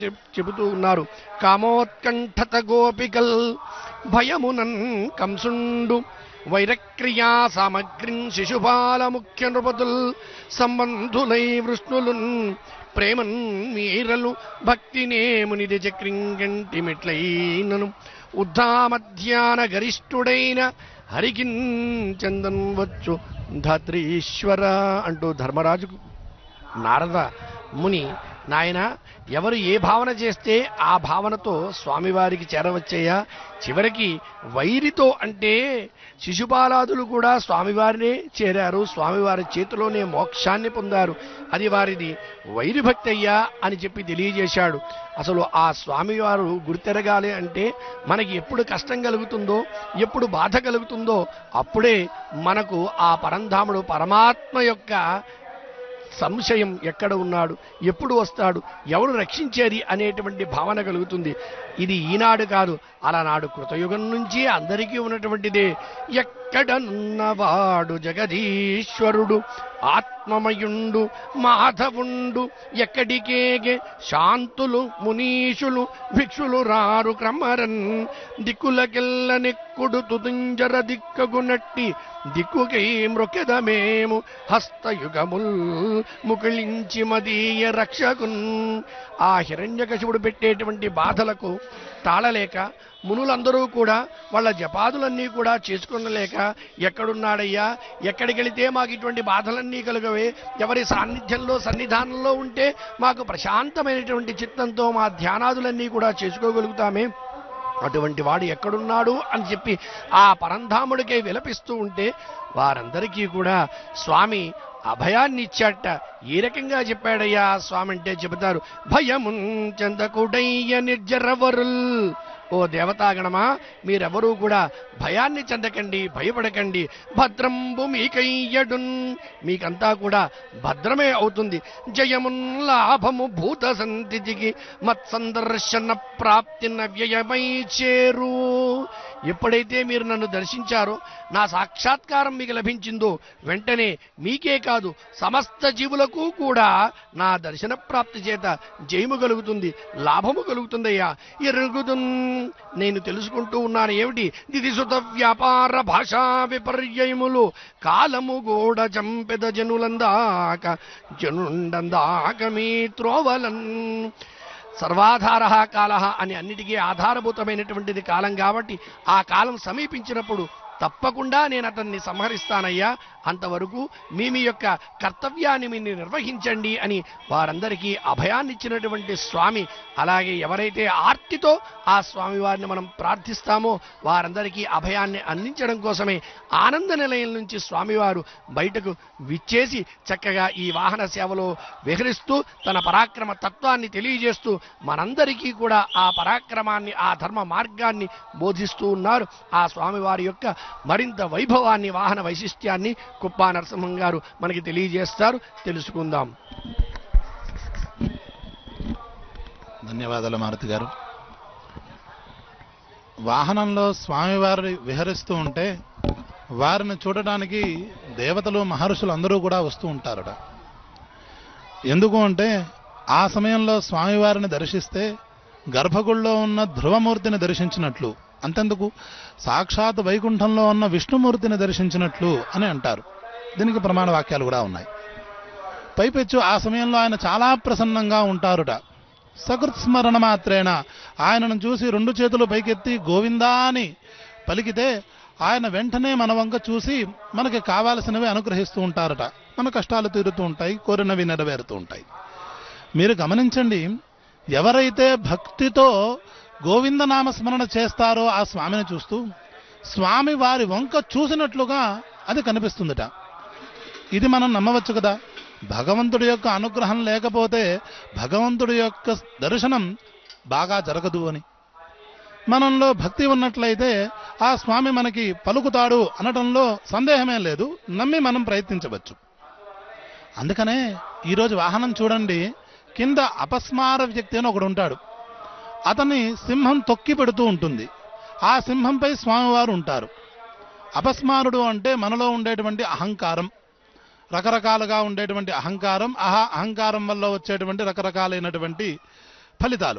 చెప్- చెబుతూ ఉన్నారు కామోత్కంఠత గోపికల్ భయమునన్ కంసుండు వైరక్రియా సామగ్రిన్ శిశుపాల ముఖ్య నృపతుల్ సంబంధులై వృష్ణులున్ ప్రేమన్ మీరలు భక్తినే మునిది చక్రింగంటి మెట్లైనను ఉద్ధామధ్యాన గరిష్ఠుడైన హరికిన్ చందన్ వచ్చు ధాత్రీశ్వర అంటూ ధర్మరాజుకు నారద ముని నాయన ఎవరు ఏ భావన చేస్తే ఆ భావనతో స్వామివారికి చేరవచ్చయ్యా చివరికి వైరితో అంటే శిశుపాలాదులు కూడా స్వామివారినే చేరారు స్వామివారి చేతిలోనే మోక్షాన్ని పొందారు అది వారిది వైరి భక్తి అయ్యా అని చెప్పి తెలియజేశాడు అసలు ఆ స్వామివారు గుర్తెరగాలి అంటే మనకి ఎప్పుడు కష్టం కలుగుతుందో ఎప్పుడు బాధ కలుగుతుందో అప్పుడే మనకు ఆ పరంధాముడు పరమాత్మ యొక్క సంశయం ఎక్కడ ఉన్నాడు ఎప్పుడు వస్తాడు ఎవరు రక్షించేది అనేటువంటి భావన కలుగుతుంది ఇది ఈనాడు కాదు అలనాడు కృతయుగం నుంచి అందరికీ ఉన్నటువంటిదే ఎక్కడనున్నవాడు జగదీశ్వరుడు ఆత్మమయుండు మాధవుండు ఎక్కడికేగే శాంతులు మునీషులు భిక్షులు రారు క్రమరన్ దిక్కులకెల్ల నెక్కుడు తుతుంజర దిక్కగునట్టి దిక్కుకై మృకెదమేము హస్తయుగముల్ ముకుళించి మదీయ రక్షకున్ ఆ హిరణ్యకశిపుడు పెట్టేటువంటి బాధలకు తాళలేక మునులందరూ కూడా వాళ్ళ జపాదులన్నీ కూడా చేసుకునలేక ఎక్కడున్నాడయ్యా ఎక్కడికి వెళితే మాకు ఇటువంటి బాధలన్నీ కలుగవే ఎవరి సాన్నిధ్యంలో సన్నిధానంలో ఉంటే మాకు ప్రశాంతమైనటువంటి చిత్తంతో మా ధ్యానాదులన్నీ కూడా చేసుకోగలుగుతామే అటువంటి వాడు ఎక్కడున్నాడు అని చెప్పి ఆ పరంధాముడికే విలపిస్తూ ఉంటే వారందరికీ కూడా స్వామి అభయాన్ని ఇచ్చాట ఏ రకంగా చెప్పాడయ్యా ఆ స్వామి అంటే చెబుతారు భయమున్ చెందకుడయ్య నిర్జరవరుల్ ఓ దేవతాగణమా మీరెవరూ కూడా భయాన్ని చెందకండి భయపడకండి భద్రంబు మీకయ్యడున్ మీకంతా కూడా భద్రమే అవుతుంది జయమున్ లాభము భూత సంతికి మత్సందర్శన ప్రాప్తి నవ్యయమై చేరు ఎప్పుడైతే మీరు నన్ను దర్శించారో నా సాక్షాత్కారం మీకు లభించిందో వెంటనే మీకే కాదు సమస్త జీవులకు కూడా నా దర్శన ప్రాప్తి చేత జయము కలుగుతుంది లాభము కలుగుతుందయ్యా ఎరుగుదున్ నేను తెలుసుకుంటూ ఉన్నాను ఏమిటి దిదిసుత వ్యాపార భాషా విపర్యయములు కాలము గోడ చంపెద జనులందాక జనుండందాక మీ త్రోవలన్ సర్వాధార కాల అని అన్నిటికీ ఆధారభూతమైనటువంటిది కాలం కాబట్టి ఆ కాలం సమీపించినప్పుడు తప్పకుండా నేను అతన్ని సంహరిస్తానయ్యా అంతవరకు మీ మీ యొక్క కర్తవ్యాన్ని మీరు నిర్వహించండి అని వారందరికీ అభయాన్ని ఇచ్చినటువంటి స్వామి అలాగే ఎవరైతే ఆర్తితో ఆ స్వామి వారిని మనం ప్రార్థిస్తామో వారందరికీ అభయాన్ని అందించడం కోసమే ఆనంద నిలయం నుంచి స్వామివారు బయటకు విచ్చేసి చక్కగా ఈ వాహన సేవలో విహరిస్తూ తన పరాక్రమ తత్వాన్ని తెలియజేస్తూ మనందరికీ కూడా ఆ పరాక్రమాన్ని ఆ ధర్మ మార్గాన్ని బోధిస్తూ ఉన్నారు ఆ స్వామివారి యొక్క మరింత వైభవాన్ని వాహన వైశిష్ట్యాన్ని కుప్పా నరసింహం గారు మనకి తెలియజేస్తారు తెలుసుకుందాం ధన్యవాదాలు మారుతి గారు వాహనంలో స్వామివారి విహరిస్తూ ఉంటే వారిని చూడడానికి దేవతలు మహర్షులు అందరూ కూడా వస్తూ ఉంటారట ఎందుకు అంటే ఆ సమయంలో స్వామివారిని దర్శిస్తే గర్భగుడిలో ఉన్న ధ్రువమూర్తిని దర్శించినట్లు అంతెందుకు సాక్షాత్ వైకుంఠంలో ఉన్న విష్ణుమూర్తిని దర్శించినట్లు అని అంటారు దీనికి ప్రమాణ వాక్యాలు కూడా ఉన్నాయి పైపెచ్చు ఆ సమయంలో ఆయన చాలా ప్రసన్నంగా ఉంటారుట సకృత్స్మరణ మాత్రేణ ఆయనను చూసి రెండు చేతులు పైకెత్తి గోవిందా అని పలికితే ఆయన వెంటనే మన వంక చూసి మనకి కావాల్సినవి అనుగ్రహిస్తూ ఉంటారట మన కష్టాలు తీరుతూ ఉంటాయి కోరినవి నెరవేరుతూ ఉంటాయి మీరు గమనించండి ఎవరైతే భక్తితో గోవింద నామస్మరణ చేస్తారో ఆ స్వామిని చూస్తూ స్వామి వారి వంక చూసినట్లుగా అది కనిపిస్తుందట ఇది మనం నమ్మవచ్చు కదా భగవంతుడి యొక్క అనుగ్రహం లేకపోతే భగవంతుడి యొక్క దర్శనం బాగా జరగదు అని మనంలో భక్తి ఉన్నట్లయితే ఆ స్వామి మనకి పలుకుతాడు అనడంలో సందేహమే లేదు నమ్మి మనం ప్రయత్నించవచ్చు అందుకనే ఈరోజు వాహనం చూడండి కింద అపస్మార వ్యక్తి అని ఒకడు ఉంటాడు అతన్ని సింహం తొక్కి పెడుతూ ఉంటుంది ఆ సింహంపై స్వామివారు ఉంటారు అపస్మారుడు అంటే మనలో ఉండేటువంటి అహంకారం రకరకాలుగా ఉండేటువంటి అహంకారం అహ అహంకారం వల్ల వచ్చేటువంటి రకరకాలైనటువంటి ఫలితాలు